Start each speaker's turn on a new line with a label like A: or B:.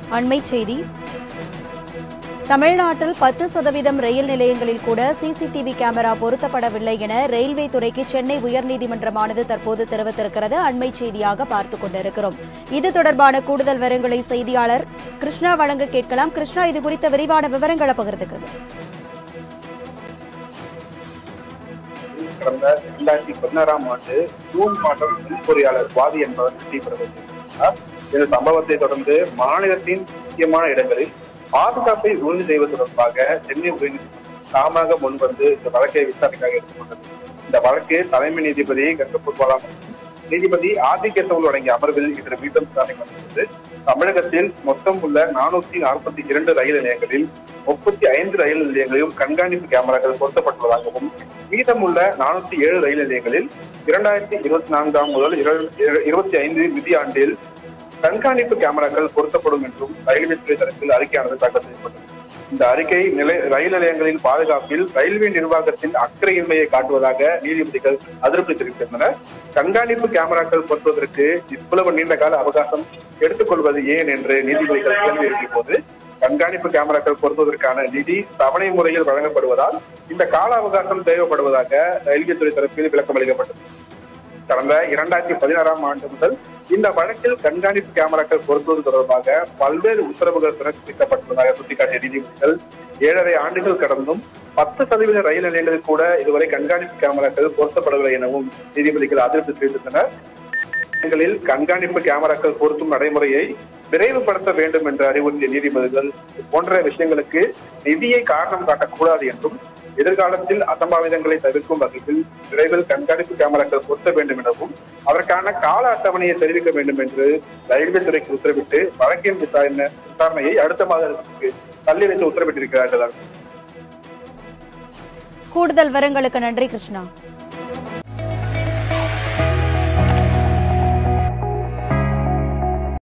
A: அண்மை செய்தி தமிழ்நாட்டில் பத்து சதவீதம் ரயில் நிலையங்களில் கூட சிசிடிவி கேமரா பொருத்தப்படவில்லை என ரயில்வே துறைக்கு சென்னை உயர்நீதிமன்றமானது தற்போது தெரிவித்திருக்கிறது அண்மை செய்தியாக பார்த்துக் கொண்டிருக்கிறோம் இது தொடர்பான கூடுதல் விவரங்களை செய்தியாளர் கிருஷ்ணா வழங்க கேட்கலாம் கிருஷ்ணா இது குறித்த விரிவான விவரங்களை பகிர்ந்துக்கிறது
B: கடந்த இரண்டாயிரத்தி பதினாறாம் ஆண்டு ஜூன் மாதம் மின் பொறியாளர் சுவாதி என்பவர் வெற்றிபெறுவதார் இந்த சம்பவத்தை தொடர்ந்து மாநிலத்தின் முக்கியமான இடங்களில் பாதுகாப்பை உறுதி செய்வது தொடர்பாக சென்னை உயர்நீதிமன்றம் தாமாக முன்வந்து இந்த வழக்கை விசாரணைக்காக எடுத்துக்கொண்டது இந்த வழக்கு தலைமை நீதிபதி கங்கப்பூர் பாலா மற்றும் நீதிபதி ஆதிகேசவல் அடங்கிய அமர்வில் இன்று மீண்டும் விசாரணை வந்தது தமிழகத்தில் மொத்தம் உள்ள நானூத்தி நாற்பத்தி இரண்டு ரயில் நிலையங்களில் முப்பத்தி ஐந்து ரயில் நிலையங்களிலும் கண்காணிப்பு கேமராக்கள் பொருத்தப்பட்டுள்ளதாகவும் மீதமுள்ள நானூத்தி ஏழு ரயில் நிலையங்களில் இரண்டாயிரத்தி இருபத்தி நான்காம் முதல் இருபத்தி ஐந்து நிதியாண்டில் கண்காணிப்பு கேமராக்கள் பொருத்தப்படும் என்றும் ரயில்வே துறை தரப்பில் அறிக்கையானது தாக்கல் செய்யப்பட்டது இந்த அறிக்கை நிலை ரயில் நிலையங்களின் பாதுகாப்பில் ரயில்வே நிர்வாகத்தின் அக்கறையின்மையை காட்டுவதாக நீதிபதிகள் அதிருப்தி தெரிவித்திருந்தனர் கண்காணிப்பு கேமராக்கள் பொருத்துவதற்கு இவ்வளவு நீண்ட கால அவகாசம் எடுத்துக்கொள்வது ஏன் என்று நீதிபதிகள் கேள்வி எழுப்பிய போது கண்காணிப்பு கேமராக்கள் பொருத்துவதற்கான நிதி தவணை முறையில் வழங்கப்படுவதால் இந்த கால அவகாசம் தேவைப்படுவதாக ரயில்வே துறை தரப்பில் விளக்கம் அளிக்கப்பட்டது கடந்த இரண்டாயிரத்தி பதினாறாம் ஆண்டு முதல் இந்த வழக்கில் கண்காணிப்பு கேமராக்கள் பொருத்துவது தொடர்பாக பல்வேறு உத்தரவுகள் பிறப்பிக்கப்பட்டுள்ளதாக சுட்டிக்காட்டிய நீதிபதிகள் ஏழரை ஆண்டுகள் கடந்தும் பத்து சதவீத ரயில் நிலையங்களில் கூட இதுவரை கண்காணிப்பு கேமராக்கள் பொருத்தப்படவில்லை எனவும் நீதிபதிகள் அதிருப்தி தெரிவித்தனர் நிலையங்களில் கண்காணிப்பு கேமராக்கள் பொருத்தும் நடைமுறையை விரைவுபடுத்த வேண்டும் என்று அறிவுறுத்திய நீதிபதிகள் இது போன்ற விஷயங்களுக்கு நிதியை காரணம் காட்டக்கூடாது என்றும் எதிர்காலத்தில் அசம்பாவிதங்களை தவிர்க்கும் வகையில் விரைவில் கண்காணிப்பு கேமராக்கள் பொருத்த வேண்டும் எனவும் அதற்கான கால அட்டவணையை தெரிவிக்க வேண்டும் என்று ரயில்வே துறைக்கு உத்தரவிட்டு வழக்கின் விசாரணை விசாரணையை அடுத்த மாதத்திற்கு தள்ளி வைத்து உத்தரவிட்டிருக்கிறார்கள்
A: கூடுதல் விவரங்களுக்கு நன்றி கிருஷ்ணா